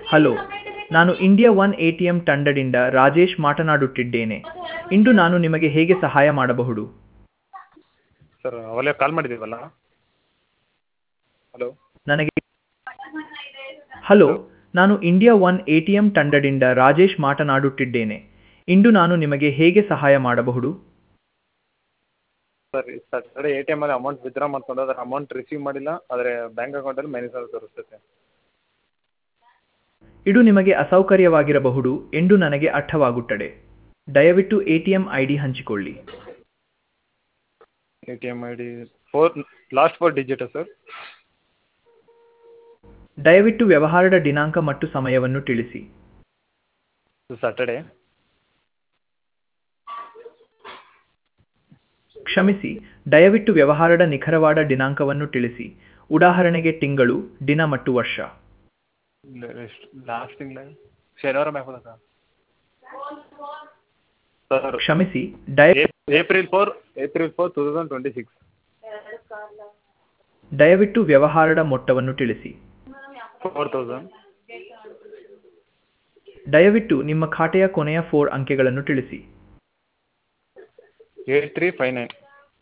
hello ನಾನು India one A T M ತಂಡದಿಂದ ರಾಜೇಶ್ ಮಾತನಾಡುತ್ತಿದ್ದೇನೆ ಇಂದು ನಾನು ನಿಮಗೆ ಹೇಗೆ ಸಹಾಯ ಮಾಡಬಹುದು ಸರ್ ಅವಾಗಲೇ ಕಾಲ್ ಮಾಡಿದ್ದೀವಲ್ಲ ಹಲೋ ನನಗೆ ಹಲೋ ನಾನು India one A T M ತಂಡದಿಂದ ರಾಜೇಶ್ ಮಾತನಾಡುತ್ತಿದ್ದೇನೆ ಇಂದು ನಾನು ನಿಮಗೆ ಹೇಗೆ ಸಹಾಯ ಮಾಡಬಹುದು ಸರ್ ಸ್ಯಾಟರ್ಡೆ ಎ ಟಿ ಎಮಲ್ಲಿ ಅಮೌಂಟ್ ವಿತ್ಡ್ರಾ ಮಾಡ್ಕೊಂಡು ಅದರ ಅಮೌಂಟ್ ರಿಸೀವ್ ಮಾಡಿಲ್ಲ ಆದರೆ ಬ್ಯಾಂಕ್ ಅಕೌಂಟಲ್ಲಿ ಮೈನಸ್ ಅಂತ ತೋರಿಸ್ತೈತೆ ಇದು ನಿಮಗೆ ಅಸೌಕರ್ಯವಾಗಿರಬಹುದು ಎಂದು ನನಗೆ ಅರ್ಥವಾಗುತ್ತದೆ ದಯವಿಟ್ಟು A T M I D ಹಂಚಿಕೊಳ್ಳಿ A T M I D four last four digit sir ದಯವಿಟ್ಟು ವ್ಯವಹಾರದ ದಿನಾಂಕ ಮತ್ತು ಸಮಯವನ್ನು ತಿಳಿಸಿ ಸ್ಯಾಟರ್ಡೆ ಕ್ಷಮಿಸಿ ದಯವಿಟ್ಟು ವ್ಯವಹಾರದ ನಿಖರವಾದ ದಿನಾಂಕವನ್ನು ತಿಳಿಸಿ ಉದಾಹರಣೆಗೆ ತಿಂಗಳು ದಿನ ಮತ್ತು ವರ್ಷ ಎಷ್ಟು ಲಾಸ್ಟ್ ತಿಂಗಳ ಶನಿವಾರ ಮ್ಯಾಕ್ ಹೋದ ಸರ್ ಕ್ಷಮಿಸಿ ದಯ April four April four two thousand twenty six ದಯವಿಟ್ಟು ವ್ಯವಹಾರದ ಮೊತ್ತವನ್ನು ತಿಳಿಸಿ ಫೋರ್ ತೌಸಂಡ್ ದಯವಿಟ್ಟು ನಿಮ್ಮ ಖಾತೆಯ ಕೊನೆಯ ಫೋರ್ ಅಂಕೆಗಳನ್ನು ತಿಳಿಸಿ ಏಟ್ ತ್ರೀ ಫೈವ್ ನೈನ್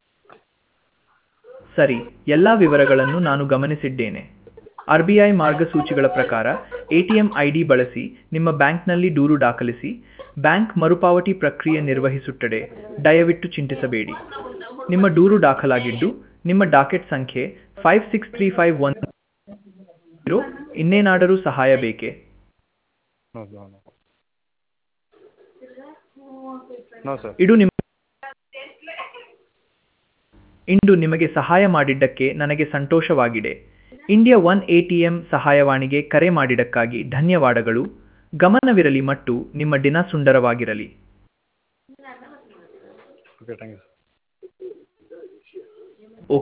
ಸರಿ ಎಲ್ಲ ವಿವರಗಳನ್ನು ನಾನು ಗಮನಿಸಿದ್ದೇನೆ ಆರ್ ಬಿ ಐ ಮಾರ್ಗಸೂಚಿಗಳ ಪ್ರಕಾರ ಎಟಿಎಂ ಐಡಿ ಬಳಸಿ ನಿಮ್ಮ ಬ್ಯಾಂಕ್ನಲ್ಲಿ ದೂರು ದಾಖಲಿಸಿ ಬ್ಯಾಂಕ್ ಮರುಪಾವತಿ ಪ್ರಕ್ರಿಯೆ ನಿರ್ವಹಿಸುತ್ತದೆ ದಯವಿಟ್ಟು ಚಿಂತಿಸಬೇಡಿ ನಿಮ್ಮ ದೂರು ದಾಖಲಾಗಿದ್ದು ನಿಮ್ಮ ಡಾಕೆಟ್ ಸಂಖ್ಯೆ five six three five one zero ಇನ್ನೇನಾದರೂ ಸಹಾಯ ಬೇಕೇ no no no no sir ಇದು ನಿಮ್ಮ ಇಂದು ನಿಮಗೆ ಸಹಾಯ ಮಾಡಿದ್ದಕ್ಕೆ ನನಗೆ ಸಂತೋಷವಾಗಿದೆ India one A T M ಸಹಾಯವಾಣಿಗೆ ಕರೆ ಮಾಡಿದ್ದಕ್ಕಾಗಿ ಧನ್ಯವಾದಗಳು ಗಮನವಿರಲಿ ಮತ್ತು ನಿಮ್ಮ ದಿನ ಸುಂದರವಾಗಿರಲಿ ಓಕೆ ಥ್ಯಾಂಕ್ ಯು